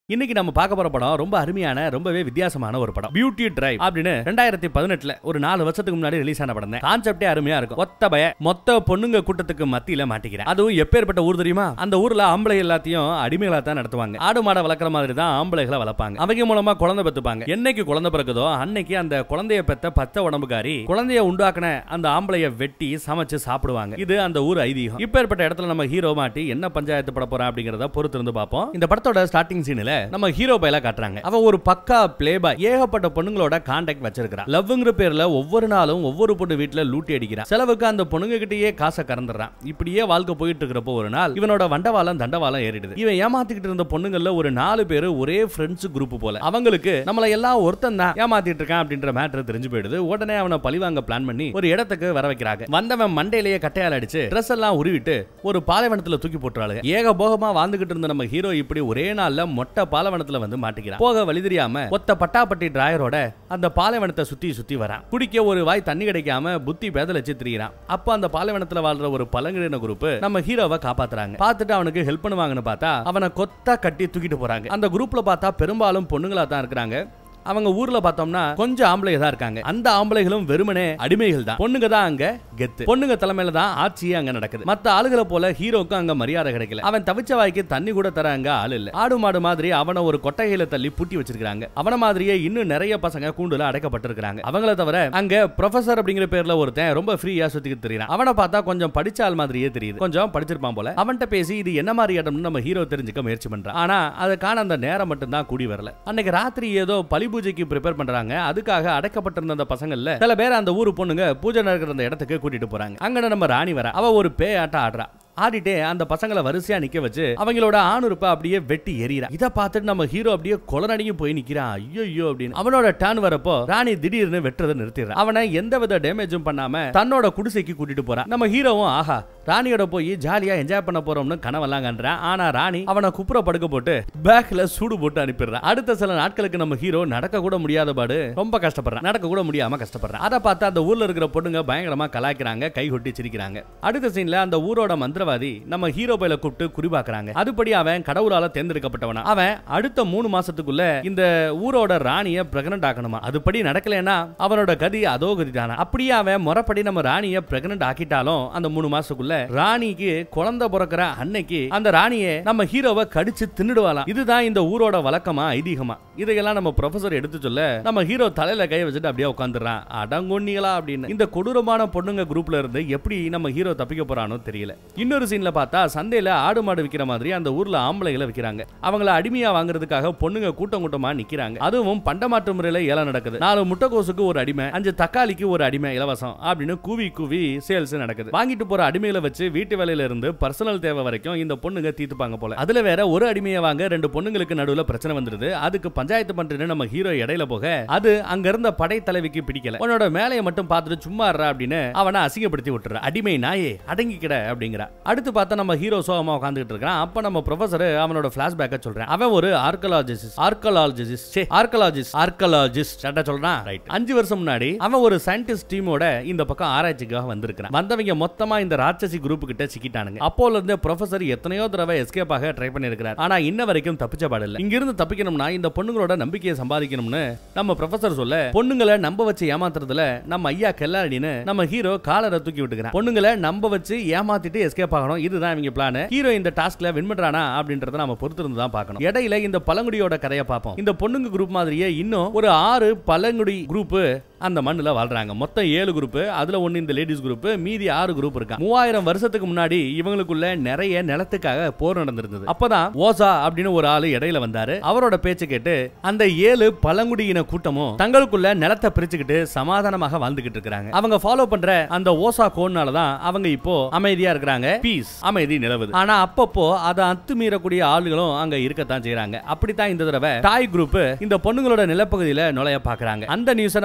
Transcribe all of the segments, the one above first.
இன்னைக்கு நம்ம பார்க்க போற படம் ரொம்ப அருமையான ரொம்பவே வித்தியாசமான ஒரு படம் பியூட்டி டிரைவ் அப்படின்னு ரெண்டாயிரத்தி பதினெட்டுல ஒரு நாலு வருஷத்துக்கு முன்னாடி ரிலீஸ் ஆன படம் தான் கான்செப்டே அருமையா இருக்கும் ஒத்த பய மொத்த பொண்ணுங்க கூட்டத்துக்கு மத்தியில மாட்டிக்கிறேன் அதுவும் எப்பேற்பட்ட ஊர் தெரியுமா அந்த ஊர்ல ஆம்பளை எல்லாத்தையும் அடிமைகளா தான் நடத்துவாங்க ஆடு மாடை வளர்க்குற மாதிரி தான் ஆம்பளைகளை வளர்ப்பாங்க அவங்க மூலமா குழந்தை பெத்துப்பாங்க என்னைக்கு குழந்தை பிறக்குதோ அன்னைக்கு அந்த குழந்தைய பெத்த பச்சை உடம்புக்காரி குழந்தைய உண்டாக்குன அந்த ஆம்பளைய வெட்டி சமைச்சு சாப்பிடுவாங்க இது அந்த ஊர் ஐதீகம் இப்பேற்பட்ட இடத்துல நம்ம ஹீரோ மாட்டி என்ன பஞ்சாயத்து பட போறான் அப்படிங்கறத பொறுத்து இருந்து பார்ப்போம் இந்த படத்தோட ஸ்டார்டிங் சீன்ல நம்ம ஹீரோ பையல காட்டுறாங்க அவன் ஒரு பக்கா பிளே பாய் ஏகப்பட்ட பொண்ணுங்களோட கான்டாக்ட் வச்சிருக்கான் லவ்ங்கிற பேர்ல ஒவ்வொரு நாளும் ஒவ்வொரு பொண்ணு வீட்டுல லூட்டி அடிக்கிறான் செலவுக்கு அந்த பொண்ணுங்க கிட்டயே காசை கறந்துடுறான் இப்படியே வாழ்க்கை போயிட்டு இருக்கிறப்போ ஒரு நாள் இவனோட வண்டவாளம் தண்டவாளம் ஏறிடுது இவன் ஏமாத்திக்கிட்டு இருந்த பொண்ணுங்கள்ல ஒரு நாலு பேரு ஒரே ஃப்ரெண்ட்ஸ் குரூப் போல அவங்களுக்கு நம்மள எல்லாம் ஒருத்தன் தான் ஏமாத்திட்டு இருக்கான் அப்படின்ற மேட்டர் தெரிஞ்சு போயிடுது உடனே அவனை பழிவாங்க பிளான் பண்ணி ஒரு இடத்துக்கு வர வைக்கிறாங்க வந்தவன் மண்டையிலேயே கட்டையால் அடிச்சு ட்ரெஸ் எல்லாம் உருவிட்டு ஒரு பாலைவனத்துல தூக்கி போட்டுறாளுங்க ஏக போகமா வாழ்ந்துகிட்டு இருந்த நம்ம ஹீரோ இப்படி ஒரே நாள்ல மொட்டை பாலைவனத்துல வந்து மாட்டிக்கிறான் போக வழி தெரியாம ஒத்த பட்டாப்பட்டி டிராயரோட அந்த பாலைவனத்தை சுத்தி சுத்தி வரான் குடிக்க ஒரு வாய் தண்ணி கிடைக்காம புத்தி பேதலிச்சு திரியிறான் அப்ப அந்த பாலைவனத்துல வாழ்ற ஒரு பழங்குடியின குரூப் நம்ம ஹீரோவை காப்பாத்துறாங்க பார்த்துட்டு அவனுக்கு ஹெல்ப் பண்ணுவாங்கன்னு பார்த்தா அவனை கொத்தா கட்டி தூக்கிட்டு போறாங்க அந்த குரூப்ல பார்த்தா பெரும்பாலும் பொண்ணுங்களா தான் இருக்கிறாங்க அவங்க ஊர்ல பார்த்தோம்னா கொஞ்சம் ஆம்பளைங்க தான் இருக்காங்க அந்த ஆம்பளைகளும் வெறுமனே அடிமைகள் தான் பொண்ணுங்க தான் அங்க கெத்து பொண்ணுங்க தலைமையில தான் ஆட்சியே அங்க நடக்குது மத்த ஆளுகளை போல ஹீரோக்கு அங்க மரியாதை கிடைக்கல அவன் தவிச்ச வாய்க்கு தண்ணி கூட தர அங்க ஆள் இல்ல ஆடு மாடு மாதிரி அவனை ஒரு கொட்டகையில தள்ளி பூட்டி வச்சிருக்காங்க அவன மாதிரியே இன்னும் நிறைய பசங்க கூண்டுல அடைக்கப்பட்டிருக்காங்க அவங்கள தவிர அங்க ப்ரொஃபசர் அப்படிங்கிற பேர்ல ஒருத்தன் ரொம்ப ஃப்ரீயா சுத்திக்கிட்டு தெரியுறான் அவனை பார்த்தா கொஞ்சம் படிச்ச ஆள் மாதிரியே தெரியுது கொஞ்சம் படிச்சிருப்பான் போல அவன்கிட்ட பேசி இது என்ன மாதிரி இடம்னு நம்ம ஹீரோ தெரிஞ்சுக்க முயற்சி பண்றான் ஆனா அதுக்கான அந்த நேரம் மட்டும் தான் கூடி வரல அன்னைக்கு ராத்திரி ஏதோ பலி பூஜைக்கு ப்ரிப்பேர் பண்றாங்க அதுக்காக அடைக்கப்பட்டிருந்த அந்த பசங்கள்ல சில பேர் அந்த ஊர் பொண்ணுங்க பூஜை நடக்கிற அந்த இடத்துக்கு கூட்டிட்டு போறாங்க அங்க நம்ம ராணி வர அவ ஒரு பே ஆட்டம் ஆடுறா ஆடிட்டே அந்த பசங்களை வரிசையா நிக்க வச்சு அவங்களோட ஆணுறுப்ப அப்படியே வெட்டி எறியறா இத பார்த்துட்டு நம்ம ஹீரோ அப்படியே கொலநடியும் போய் நிக்கிறான் ஐயோ அப்படின்னு அவனோட டர்ன் வரப்போ ராணி திடீர்னு வெட்டுறதை நிறுத்திடுறான் அவனை எந்த வித டேமேஜும் பண்ணாம தன்னோட குடிசைக்கு கூட்டிட்டு போறான் நம்ம ஹீரோவும் ஆஹா ராணியோட போய் ஜாலியா என்ஜாய் பண்ண போறோம்னு கனவெல்லாம் கண்டான் ஆனா ராணி அவனை குப்புற படுக்க போட்டு பேக்ல சூடு போட்டு அனுப்பிடுறான் அடுத்த சில நாட்களுக்கு நம்ம ஹீரோ நடக்க கூட முடியாத பாடு ரொம்ப கஷ்டப்படுறான் நடக்க கூட முடியாம கஷ்டப்படுறான் அதை பார்த்து அந்த ஊர்ல இருக்கிற பொண்ணுங்க பயங்கரமா கலாய்க்கிறாங்க கை கொட்டி சிரிக்கிறாங்க அடுத்த சீன்ல அந்த ஊரோட மந்திரவாதி நம்ம ஹீரோ பையில கூப்பிட்டு குறிபாக்குறாங்க அதுபடி அவன் கடவுளால தேர்ந்தெடுக்கப்பட்டவனா அவன் அடுத்த மூணு மாசத்துக்குள்ள இந்த ஊரோட ராணிய பிரெக்னன்ட் ஆக்கணுமா அதுபடி நடக்கலன்னா அவனோட கதி அதோ கதி தானா அப்படியே அவன் முறைப்படி நம்ம ராணிய பிரெக்னன்ட் ஆக்கிட்டாலும் அந்த மூணு மாசத்துக்குள்ள ராணிக்கு குழந்தை பிறக்கிற அன்னைக்கு அந்த ராணியை நம்ம ஹீரோவை கடிச்சு தின்னுடுவாளாம் இதுதான் இந்த ஊரோட வழக்கமா ஐதீகமா இதையெல்லாம் நம்ம ப்ரொஃபசர் எடுத்து சொல்ல நம்ம ஹீரோ தலையில கை வச்சுட்டு அப்படியே உட்காந்துறான் அடங்கொன்னிகளா அப்படின்னு இந்த கொடூரமான பொண்ணுங்க குரூப்ல இருந்து எப்படி நம்ம ஹீரோ தப்பிக்க போறானோ தெரியல இன்னொரு சீன்ல பார்த்தா சந்தையில ஆடு மாடு விக்கிற மாதிரி அந்த ஊர்ல ஆம்பளைகளை விக்கிறாங்க அவங்கள அடிமையா வாங்குறதுக்காக பொண்ணுங்க கூட்டம் கூட்டமா நிக்கிறாங்க அதுவும் பண்டமாற்று முறையில ஏலம் நடக்குது நாலு முட்டைக்கோசுக்கு ஒரு அடிமை அஞ்சு தக்காளிக்கு ஒரு அடிமை இலவசம் அப்படின்னு கூவி கூவி சேல்ஸ் நடக்குது வாங்கிட்டு போற அடிமைகளை வச்சு வீட்டு வேலையில இருந்து பர்சனல் தேவை வரைக்கும் இந்த பொண்ணுங்க தீர்த்துப்பாங்க போல அதுல வேற ஒரு அடிமையை வாங்க ரெண்டு பொண்ணுங்களுக்கு நடுவுல பிரச்சனை வந்துருது அதுக்கு பஞ்சாயத்து பண்றேன்னு நம்ம ஹீரோ இடையில போக அது அங்க இருந்த படை தலைவிக்கு பிடிக்கல உன்னோட மேலையை மட்டும் பார்த்துட்டு சும்மா இருடா அப்படின்னு அவனை அசிங்கப்படுத்தி விட்டுற அடிமை நாயே அடங்கிக்கிட அப்படிங்கிற அடுத்து பார்த்தா நம்ம ஹீரோ சோகமா உட்காந்துட்டு இருக்கான் அப்ப நம்ம ப்ரொஃபசர் அவனோட பிளாஷ்பேக்க சொல்றேன் அவன் ஒரு ஆர்கலாஜிஸ்ட் ஆர்கலாலஜிஸ்ட் ஆர்கலாஜிஸ்ட் ஆர்கலாஜிஸ்ட் சட்ட சொல்றான் ரைட் அஞ்சு வருஷம் முன்னாடி அவன் ஒரு சயின்டிஸ்ட் டீமோட இந்த பக்கம் ஆராய்ச்சிக்காக வந்திருக்கான் வந்தவங்க மொத்தமா இந்த ராட்சசி குரூப் கிட்ட சிக்கிட்டானுங்க அப்போல இருந்து ப்ரொஃபசர் எத்தனையோ தடவை எஸ்கேப் ஆக ட்ரை பண்ணிருக்கிறார் ஆனா இன்ன வரைக்கும் தப்பிச்ச பாடில்ல இங்க இருந்து தப்பிக்கணும்னா இந்த பொண்ணுங்களோட நம்பிக்கையை சம்பாதிக்கணும்னு நம்ம ப்ரொஃபசர் சொல்ல பொண்ணுங்களை நம்ப வச்சு ஏமாத்துறதுல நம்ம ஐயா கெல்லாடின்னு நம்ம ஹீரோ காலரை தூக்கி விட்டுக்கிறான் பொண்ணுங்களை நம்ப வச்சு ஏமாத்திட்டு எஸ்கேப் ஆகணும் இதுதான் இவங்க பிளான் ஹீரோ இந்த டாஸ்க்ல வின் பண்றானா அப்படின்றத நம்ம பொறுத்திருந்து தான் பார்க்கணும் இடையில இந்த பழங்குடியோட கதையை பார்ப்போம் இந்த பொண்ணுங்க குரூப் மாதிரியே இன்னும் ஒரு ஆறு பழங்குடி குரூப் அந்த மண்ணுல வாழ்றாங்க மொத்தம் ஏழு குரூப் அதுல ஒண்ணு இந்த லேடிஸ் குரூப் மீதி ஆறு குரூப் இருக்கா மூவாயிரம் வருஷத்துக்கு முன்னாடி இவங்களுக்குள்ள நிறைய நிலத்துக்காக போர் நடந்திருந்தது அப்பதான் ஓசா அப்படின்னு ஒரு ஆளு இடையில வந்தாரு அவரோட பேச்சு கேட்டு அந்த ஏழு பழங்குடியின கூட்டமும் தங்களுக்குள்ள நிலத்தை பிரிச்சுக்கிட்டு சமாதானமாக வாழ்ந்துகிட்டு இருக்காங்க அவங்க ஃபாலோ பண்ற அந்த ஓசா கோன்னால தான் அவங்க இப்போ அமைதியா இருக்கிறாங்க பீஸ் அமைதி நிலவுது ஆனா அப்பப்போ அதை அத்துமீறக்கூடிய ஆளுகளும் அங்க இருக்கத்தான் செய்யறாங்க அப்படித்தான் இந்த தடவை தாய் குரூப் இந்த பொண்ணுங்களோட நிலப்பகுதியில நுழைய பாக்குறாங்க அந்த நியூஸை நம்ம படை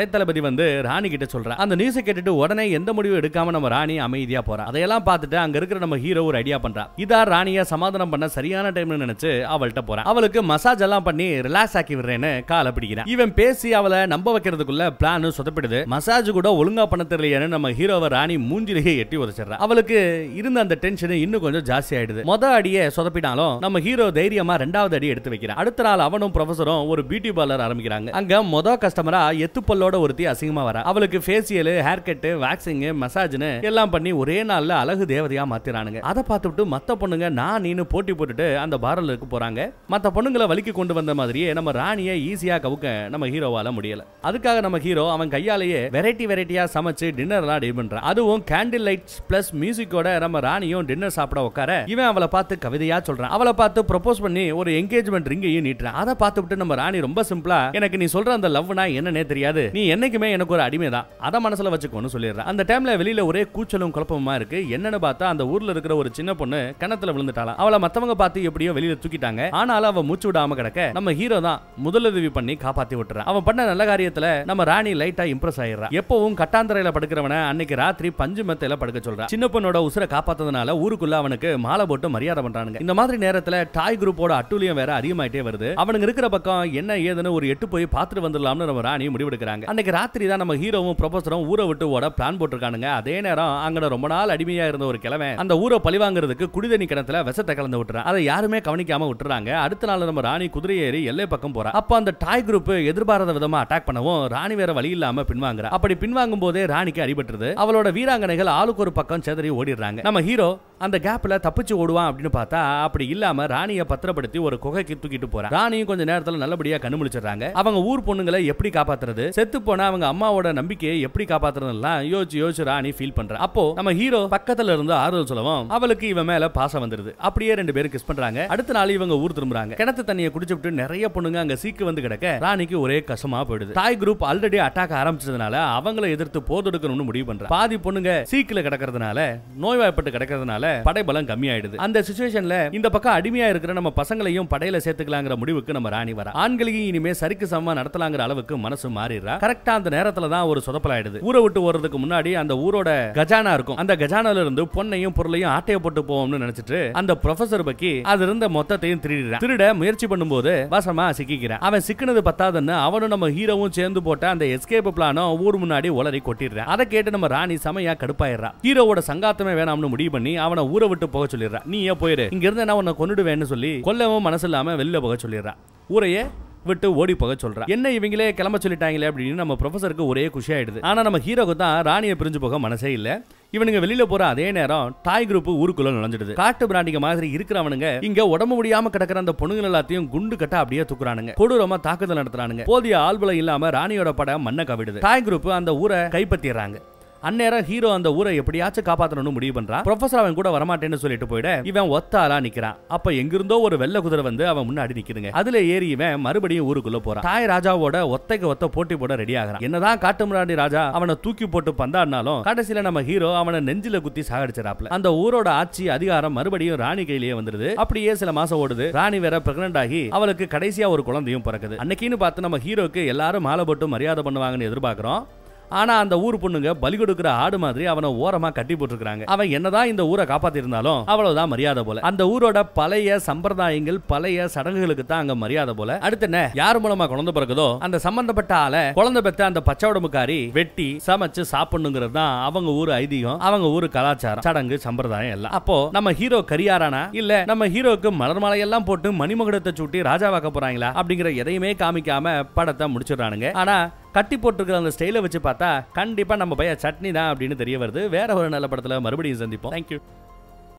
படைத்தளபதி வந்து ராணி கிட்ட சொல்றா அந்த நியூஸை கேட்டுட்டு உடனே எந்த முடிவும் எடுக்காம நம்ம ராணி அமைதியா போறா அதையெல்லாம் பார்த்துட்டு அங்க இருக்கிற நம்ம ஹீரோ ஒரு ஐடியா பண்றா இதா ராணிய சமாதானம் பண்ண சரியான டைம்னு நினைச்சு அவள்கிட்ட போறான் அவளுக்கு மசாஜ் எல்லாம் பண்ணி ரிலாக்ஸ் ஆக்கி விடுறேன்னு காலை பிடிக்கிறான் இவன் பேசி அவளை நம்ப வைக்கிறதுக்குள்ள பிளான் சொதப்பிடுது மசாஜ் கூட ஒழுங்கா பண்ண தெரியலையேன்னு நம்ம ஹீரோவை ராணி மூஞ்சிலேயே எட்டி உதச்சிடுறா அவளுக்கு இருந்த அந்த டென்ஷன் இன்னும் கொஞ்சம் ஜாஸ்தி ஆயிடுது மொத அடியை சொதப்பினாலும் நம்ம ஹீரோ தைரியமா ரெண்டாவது அடி எடுத்து வைக்கிறான் அடுத்த நாள் அவனும் ப்ரொஃபஸரும் ஒரு பியூட்டி பார்லர் ஆரம்பிக்கிறாங்க அங்க மொத கஸ்டமரா எத்துப்பல்லோட ஒருத்தி அசிங்கமா வர அவளுக்கு ஃபேசியல் ஹேர் கட் வேக்சிங் மசாஜ்னு எல்லாம் பண்ணி ஒரே நாள்ல அழகு தேவதையா மாத்திரானுங்க அதை பார்த்துட்டு மத்த பொண்ணுங்க நான் நீனு போட்டி போட்டுட்டு அந்த பார்லருக்கு போறாங்க மத்த பொண்ணுங்களை வலிக்கு கொண்டு வந்த மாதிரியே நம்ம ராணியை ஈஸியா கவுக்க நம்ம ஹீரோவால முடியல அதுக்காக நம்ம ஹீரோ அவன் கையாலேயே வெரைட்டி வெரைட்டியா சமைச்சு டின்னர்லாம் ரெடி பண்றான் அதுவும் கேண்டில் லைட்ஸ் பிளஸ் மியூசிக்கோட நம்ம ராணியும் டின்னர் சாப்பிட உட்கார இவன் அவளை பார்த்து கவிதையா சொல்றான் அவளை பார்த்து ப்ரொபோஸ் பண்ணி ஒரு என்கேஜ்மெண்ட் ரிங்கையும் நீட்டுறான் அதை பார்த்துட்டு நம்ம ராணி ரொம்ப சிம்பிளா எனக்கு நீ சொல்ற அந்த லவ்னா என்னன்னே தெரியாது நீ என்னைக்குமே எனக்கு ஒரு அடிமை தான் அதை மனசுல வச்சுக்கோன்னு சொல்லிடுறேன் அந்த டைம்ல வெளியில ஒரே கூச்சலும் குழப்பமா இருக்கு என்னன்னு பார்த்தா அந்த ஊர்ல இருக்கிற ஒரு சின்ன பொண்ணு கிணத்துல விழுந்துட்டாலாம் அவளை மத்தவங்க பார்த்து எப்படியோ வெளியில தூக்கிட்டாங்க ஆனாலும் அவ மூச்சு விடாம கிடக்க நம்ம ஹீரோ தான் முதலுதவி பண்ணி காப்பாத்தி விட்டுறான் அவன் பண்ண நல்ல காரியத்துல நம்ம ராணி லைட்டா இம்ப்ரெஸ் ஆயிடுறா எப்பவும் கட்டாந்தரையில படுக்கிறவன அன்னைக்கு ராத்திரி பஞ்சு மெத்தையில படுக்க சொல்றான் சின்ன பொண்ணோட உசுரை காப்பாத்ததுனால ஊருக்குள்ள அவனுக்கு மாலை போட்டு மரியாதை பண்றானுங்க இந்த மாதிரி நேரத்துல டாய் குரூப்போட அட்டூழியம் வேற அதிகமாயிட்டே வருது அவனுங்க இருக்கிற பக்கம் என்ன ஏதுன்னு ஒரு எட்டு போய் பார்த்துட்டு வந்துடலாம்னு நம்ம ராணி முடிவெடுக்கிறாங்க அன்னைக்கு ராத்திரி தான் நம்ம ஹீரோவும் ப்ரொபோசரும் ஊரை விட்டு ஓட பிளான் போட்டிருக்கானுங்க அதே நேரம் அங்க ரொம்ப நாள் அடிமையா இருந்த ஒரு கிழமை அந்த ஊரை பழிவாங்குறதுக்கு குடிதண்ணி கிணத்துல விஷத்தை கலந்து விட்டுறான் அதை யாருமே கவனிக்காம விட்டுறாங்க அடுத்த நாள் நம்ம ராணி குதிரை ஏறி எல்லை பக்கம் போறா அப்ப அந்த டாய் குரூப் எதிர்பாராத விதமா அட்டாக் பண்ணவும் ராணி வேற வழி இல்லாம பின்வாங்குறா அப்படி பின்வாங்கும் போதே ராணிக்கு அடிபட்டுருது அவளோட வீராங்கனைகள் ஆளுக்கு ஒரு பக்கம் செதறி ஓடிடுறாங்க நம்ம ஹீரோ அந்த கேப்ல தப்பிச்சு ஓடுவான் அப்படின்னு பார்த்தா அப்படி இல்லாம ராணியை பத்திரப்படுத்தி ஒரு குகைக்கு தூக்கிட்டு போறான் ராணியும் கொஞ்ச நேரத்துல நல்லபடியா கண்டுபிடிச்சிடுறாங்க அவங்க ஊர் பொண்ணுங்களை எப்படி காப்பாத்துறது செத்து போன அவங்க அம்மாவோட நம்பிக்கையை எப்படி காப்பாத்துறதுலாம் யோசிச்சு யோசிச்சு ராணி ஃபீல் பண்றா அப்போ நம்ம ஹீரோ பக்கத்துல இருந்து ஆறுதல் சொல்லவும் அவளுக்கு இவன் மேல பாசம் வந்துருது அப்படியே ரெண்டு பேரும் கிஸ் பண்றாங்க அடுத்த நாள் இவங்க ஊர் திரும்புறாங்க கிணத்து தண்ணியை குடிச்சுட்டு நிறைய பொண்ணுங்க அங்க சீக்கு வந்து கிடக்க ராணிக்கு ஒரே கசமா போயிடுது தாய் குரூப் ஆல்ரெடி அட்டாக் ஆரம்பிச்சதுனால அவங்கள எதிர்த்து போதெடுக்கணும்னு முடிவு பண்றா பாதி பொண்ணுங்க சீக்கில கிடக்கிறதுனால நோய்வாய்ப்பட்டு கிடக்கிறதுனால படைபலம் கம்மியாயிடுது அந்த சுச்சுவேஷன்ல இந்த பக்கம் அடிமையா இருக்கிற நம்ம பசங்களையும் படையில சேர்த்துக்கலாங்கிற முடிவுக்கு நம்ம ராணி வர ஆண்களையும் இனிமே சரிக்கு சமமா நடத்தலாங்கிற அளவுக்கு மனசு மாறிடுறா கரெக்டா அந்த நேரத்துல தான் ஒரு சொதப்பலாயிடுது ஊரை விட்டு ஓடுறதுக்கு முன்னாடி அந்த ஊரோட கஜானா இருக்கும் அந்த கஜானால இருந்து பொண்ணையும் பொருளையும் ஆட்டைய போட்டு போவோம்னு நினைச்சிட்டு அந்த ப்ரொஃபசர் பக்கி அது இருந்த மொத்தத்தையும் திருடிறான் திருட முயற்சி பண்ணும்போது வசமா சிக்கிக்கிறான் அவன் சிக்கினது பத்தாதுன்னு அவனும் நம்ம ஹீரோவும் சேர்ந்து போட்ட அந்த எஸ்கேப் பிளானும் ஊர் முன்னாடி உளறி கொட்டிடுறான் அதை கேட்டு நம்ம ராணி செமையா கடுப்பாயிடுறா ஹீரோவோட சங்காத்தமே வேணாம்னு முடிவு பண்ணி அவனை ஊரை விட்டு போக சொல்லிடுறா நீ ஏன் போயிரு இங்க இருந்து நான் உன்னை கொண்டுடுவேன்னு சொல்லி கொல்லவும் மனசு இல்லாம வெளில போக சொல்லிடுறா ஊரையே விட்டு ஓடி போக சொல்றா என்ன இவங்களே கிளம்ப சொல்லிட்டாங்களே அப்படின்னு நம்ம ப்ரொஃபசருக்கு ஒரே குஷி ஆயிடுது ஆனா நம்ம ஹீரோக்கு தான் ராணியை பிரிஞ்சு போக மனசே இல்ல இவனுங்க வெளியில போற அதே நேரம் டாய் குரூப் ஊருக்குள்ள நுழைஞ்சிடுது காட்டு பிராண்டிங்க மாதிரி இருக்கிறவனுங்க இங்க உடம்பு முடியாம கிடக்கிற அந்த பொண்ணுங்க எல்லாத்தையும் குண்டு கட்ட அப்படியே தூக்குறானுங்க கொடூரமா தாக்குதல் நடத்துறானுங்க போதிய ஆள்பலம் இல்லாம ராணியோட படம் மண்ணை கவிடுது டாய் குரூப் அந்த ஊரை கைப்பற்றிடுறாங்க அந்நேரம் ஹீரோ அந்த ஊரை எப்படியாச்சும் காப்பாத்தணும்னு முடிவு பண்றான் ப்ரொஃபசர் அவன் கூட வரமாட்டேன்னு சொல்லிட்டு போயிட இவன் ஒத்த ஆளா நிக்கிறான் அப்ப எங்கிருந்தோ ஒரு வெள்ளை குதிரை வந்து அவன் முன்னாடி நிக்குதுங்க அதுல ஏறி இவன் மறுபடியும் ஊருக்குள்ள போறான் தாய் ராஜாவோட ஒத்தைக்கு ஒத்த போட்டி போட ரெடி ஆகிறான் என்னதான் காட்டு முன்னாடி ராஜா அவனை தூக்கி போட்டு பந்தாடினாலும் கடைசியில நம்ம ஹீரோ அவனை நெஞ்சில குத்தி சாகடிச்சிடாப்ல அந்த ஊரோட ஆட்சி அதிகாரம் மறுபடியும் ராணி கையிலேயே வந்துருது அப்படியே சில மாசம் ஓடுது ராணி வேற பிரெக்னன்ட் ஆகி அவளுக்கு கடைசியா ஒரு குழந்தையும் பிறக்குது அன்னைக்குன்னு பார்த்து நம்ம ஹீரோக்கு எல்லாரும் மாலை போட்டு மரியாதை பண்ணுவாங்கன்னு எதிர்பார்க்கிறோம் ஆனா அந்த ஊர் பொண்ணுங்க பலி கொடுக்கிற ஆடு மாதிரி அவனை ஓரமா கட்டி போட்டுருக்காங்க அவன் என்னதான் இந்த ஊரை காப்பாத்திருந்தாலும் அவ்வளவுதான் மரியாதை போல அந்த ஊரோட பழைய சம்பிரதாயங்கள் பழைய சடங்குகளுக்கு தான் அங்க மரியாதை போல அடுத்து என்ன யார் மூலமா குழந்தை பிறகுதோ அந்த சம்பந்தப்பட்ட ஆளை குழந்தை பெத்த அந்த பச்சை உடம்புக்காரி வெட்டி சமைச்சு சாப்பிடணுங்கிறது தான் அவங்க ஊர் ஐதீகம் அவங்க ஊர் கலாச்சாரம் சடங்கு சம்பிரதாயம் எல்லாம் அப்போ நம்ம ஹீரோ கரியாரானா இல்ல நம்ம ஹீரோக்கு மலர் மாலையெல்லாம் போட்டு மணிமகுடத்தை சூட்டி ராஜாவாக்க போறாங்களா அப்படிங்கிற எதையுமே காமிக்காம படத்தை முடிச்சிடுறானுங்க ஆனா கட்டி போட்டிருக்கிற அந்த ஸ்டைலை வச்சு பார்த்தா கண்டிப்பா நம்ம பையன் சட்னி தான் அப்படின்னு தெரிய வருது வேற ஒரு நல்ல படத்துல மறுபடியும் சந்திப்போம் தேங்க்யூ